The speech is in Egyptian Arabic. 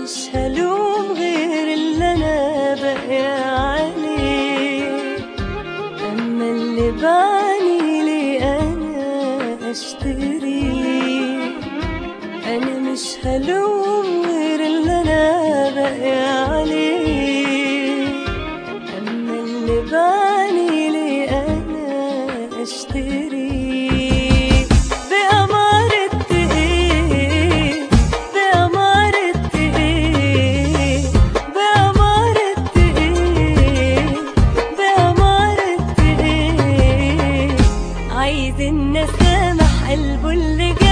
مش هلوم غير اللي انا باقية عليه اما اللي بعني لي انا اشتريه انا مش هلوم غير اللي انا باقية عليه اما اللي بعني لي انا اشتريه بأمارة ايه بأمارة ايه بأمارة ايه بأمارة ايه عايز الناس سامح قلبه اللي جاي